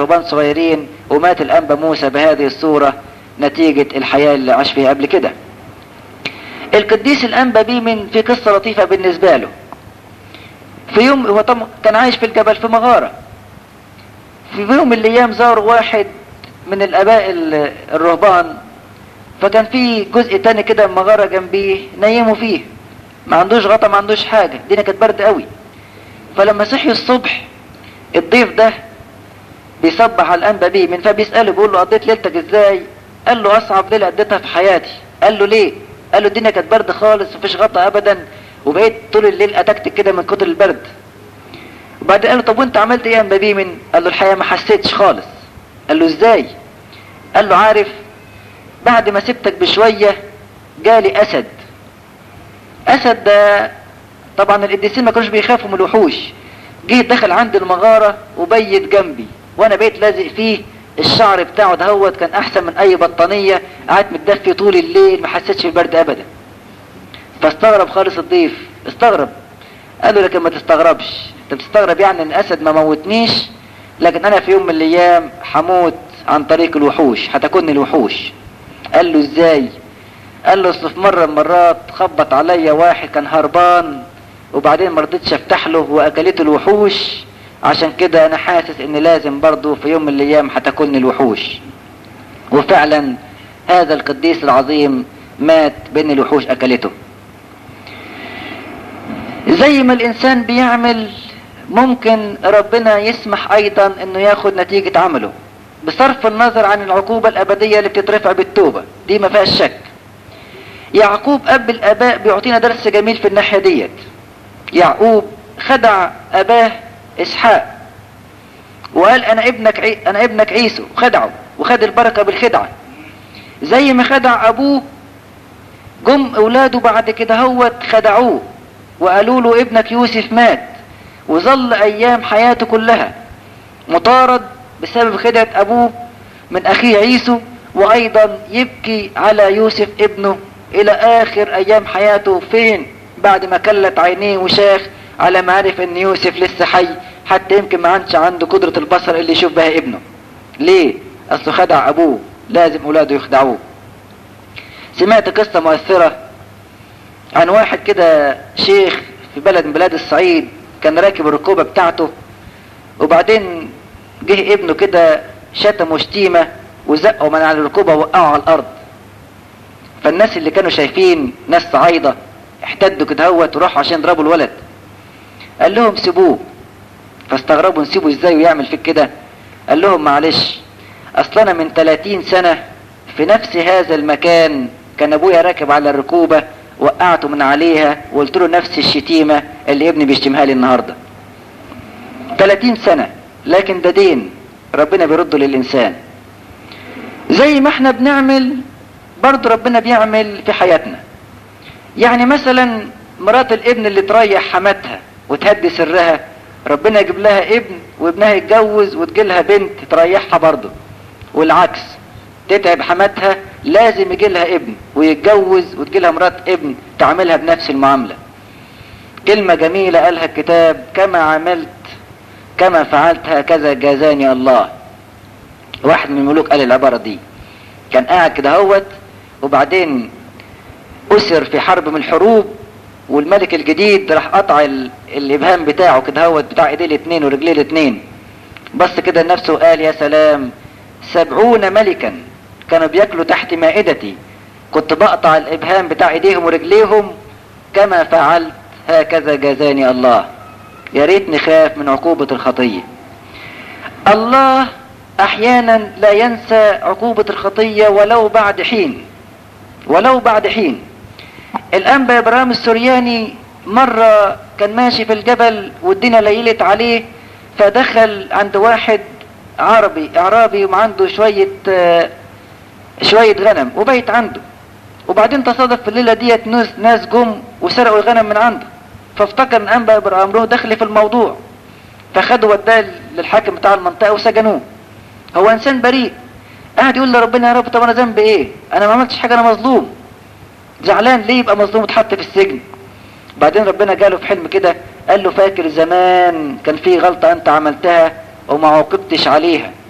رهبان صغيرين ومات الانبا موسى بهذه الصورة نتيجة الحياة اللي عاش فيها قبل كده القديس الانبا بيمن في قصة لطيفة بالنسبة له في يوم هو طم... كان عايش في الجبل في مغارة في يوم من الايام زار واحد من الاباء ال- الرهبان فكان في جزء تاني كده من مغارة جنبيه نيموا فيه ما عندوش غطا ما عندوش حاجة الدنيا كانت برد قوي فلما صحي الصبح الضيف ده بيصبح على الانبا بيه من فبيسأله بيقول له قضيت ليلتك ازاي قال له اصعب ليلة قضيتها في حياتي قال له ليه قال له الدنيا كانت برد خالص مفيش غطا ابدا وبقيت طول الليل اتكتك كده من كتر البرد وبعدين قال له طب وانت عملت ايه يا انبا بيه من قال له الحقيقة ما حسيتش خالص قال له ازاي قال له عارف بعد ما سبتك بشوية جالي اسد اسد ده طبعا القديسين ما كانوش بيخافوا من الوحوش جه دخل عند المغارة وبيت جنبي وانا بقيت لازق فيه الشعر بتاعه دهوت كان احسن من اي بطانية قعدت متدفي طول الليل ما حسيتش بالبرد ابدا فاستغرب خالص الضيف استغرب قال له لكن ما تستغربش انت بتستغرب يعني ان الاسد ما موتنيش لكن انا في يوم من الايام هموت عن طريق الوحوش هتكون الوحوش قال له ازاي قال له اصل في مرة من المرات خبط عليا واحد كان هربان وبعدين ما رضيتش افتح له واكلته الوحوش عشان كده انا حاسس ان لازم برضه في يوم من الايام هتكون الوحوش وفعلا هذا القديس العظيم مات بين الوحوش اكلته زي ما الانسان بيعمل ممكن ربنا يسمح ايضا انه ياخد نتيجة عمله بصرف النظر عن العقوبة الابدية اللي بتترفع بالتوبة دي ما فيهاش شك يعقوب اب الاباء بيعطينا درس جميل في الناحية ديت يعقوب خدع اباه اسحاق وقال انا ابنك عي... انا ابنك عيسو خدعه وخد البركة بالخدعة زي ما خدع ابوه جم اولاده بعد كده هوت خدعوه وقالوا له ابنك يوسف مات وظل ايام حياته كلها مطارد بسبب خدعة ابوه من اخيه عيسو وايضا يبكي على يوسف ابنه الى اخر ايام حياته فين بعد ما كلت عينيه وشاخ على ما عرف ان يوسف لسه حي حتى يمكن ما عادش عنده قدرة البصر اللي يشوف بها ابنه ليه اصله خدع ابوه لازم اولاده يخدعوه سمعت قصة مؤثرة عن واحد كده شيخ في بلد من بلاد الصعيد كان راكب الركوبة بتاعته وبعدين جه ابنه كده شتمه شتيمة وزقه من على الركوبة ووقعه على الارض فالناس اللي كانوا شايفين ناس صعايدة احتدوا كده هوت وراحوا عشان يضربوا الولد قال لهم سيبوه فاستغربوا نسيبه ازاي ويعمل فيك كده قال لهم معلش اصل انا من 30 سنة في نفس هذا المكان كان ابويا راكب على الركوبة وقعته من عليها وقلت له نفس الشتيمة اللي ابني بيشتمها لي النهاردة 30 سنة لكن ده دين ربنا بيرده للإنسان زي ما احنا بنعمل برضه ربنا بيعمل في حياتنا يعني مثلا مرات الابن اللي تريح حماتها وتهدي سرها ربنا يجيب لها ابن وابنها يتجوز وتجيلها بنت تريحها برضه والعكس تتعب حماتها لازم يجي لها ابن ويتجوز وتجي لها مرات ابن تعملها بنفس المعاملة كلمة جميلة قالها الكتاب كما عملت كما فعلت هكذا جازاني الله واحد من الملوك قال العبارة دي كان قاعد كده هوت وبعدين أسر في حرب من الحروب والملك الجديد راح قطع ال... الإبهام بتاعه كده هوت بتاع ايديه الاتنين ورجليه الاتنين بص كده لنفسه وقال يا سلام سبعون ملكا كانوا بياكلوا تحت مائدتي كنت بقطع الإبهام بتاع ايديهم ورجليهم كما فعلت هكذا جازاني الله يا ريت نخاف من عقوبة الخطية الله احيانا لا ينسى عقوبة الخطية ولو بعد حين ولو بعد حين الانبا ابراهيم السورياني مرة كان ماشي في الجبل والدنيا ليلت عليه فدخل عند واحد عربي اعرابي وعنده شوية شوية غنم وبيت عنده وبعدين تصادف في الليلة ديت ناس ناس جم وسرقوا الغنم من عنده فافتكر ان انبا ابراهيم له دخل في الموضوع فخدوا وداه للحاكم بتاع المنطقة وسجنوه هو انسان بريء قاعد يقول لربنا يا رب طب انا ذنبي ايه انا ما عملتش حاجة انا مظلوم زعلان ليه يبقى مظلوم وتحط في السجن بعدين ربنا جاله في حلم كده قال له فاكر زمان كان في غلطة انت عملتها وما عوقبتش عليها